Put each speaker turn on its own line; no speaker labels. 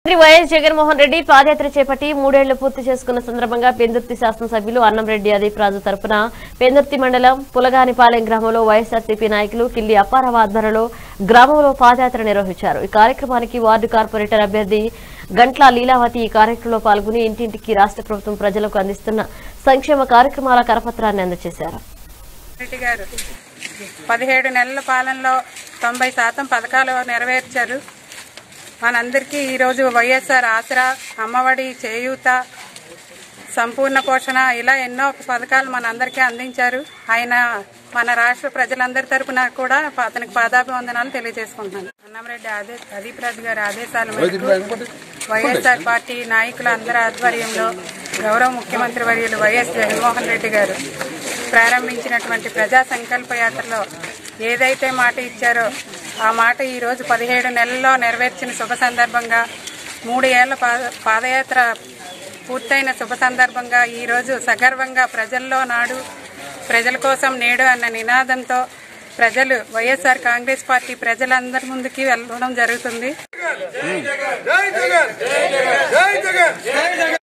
మంత్రి వైఎస్ జగన్మోహన్ రెడ్డి పాదయాత్ర చేపట్టి మూడేళ్లు పూర్తి చేసుకున్న సందర్భంగా పెందుర్తి శాసనసభ్యులు అన్నంరెడ్డి అదీప్ రాజు తరపున పెందుర్తి మండలం పులగానిపాలెం గ్రామంలో వైఎస్ఆర్సీపీ నాయకులు కిల్లి అప్పారావు ఆధ్వర్యంలో గ్రామంలో పాదయాత్ర నిర్వహించారు ఈ కార్యక్రమానికి వార్డు కార్పొరేటర్ అభ్యర్థి గంట్ల లీలావతి ఈ కార్యక్రమంలో పాల్గొని ఇంటింటికి రాష్ట్ర ప్రభుత్వం ప్రజలకు అందిస్తున్న సంక్షేమ కార్యక్రమాల కరపత్రాన్ని అందజేశారు
రెడ్డి గారు పదిహేడు నెలల పాలనలో తొంభై శాతం పథకాలు నెరవేర్చారు మనందరికీ ఈరోజు వైఎస్ఆర్ ఆసరా అమ్మఒడి చేయూత సంపూర్ణ పోషణ ఇలా ఎన్నో పథకాలు మనందరికీ అందించారు ఆయన మన రాష్ట్ర ప్రజలందరి తరపున కూడా అతనికి పాదాభివందనాలు తెలియజేసుకుంటున్నాను అన్నంరెడ్డి ఆదే అదీప్ రాజు గారి ఆదేశాల మేరకు వైఎస్ఆర్ పార్టీ నాయకులందరి ఆధ్వర్యంలో గౌరవ ముఖ్యమంత్రి వర్యులు వైఎస్ జగన్మోహన్ రెడ్డి గారు ప్రారంభించినటువంటి ప్రజా సంకల్ప యాత్రలో ఏదైతే మాట ఇచ్చారో ఆ మాట ఈ రోజు పదిహేడు నెలల్లో నెరవేర్చిన శుభ సందర్భంగా మూడు ఏళ్ల పా- పాదయాత్ర పూర్తయిన శుభ సందర్భంగా ఈ రోజు సగర్వంగా ప్రజల్లో నాడు ప్రజల కోసం నేడు అన్న నినాదంతో ప్రజలు వైఎస్ఆర్ కాంగ్రెస్ పార్టీ ప్రజలందరి ముందుకి వెళ్ళడం జరుగుతుంది
జై జగన్ జై జగన్ జై జగన్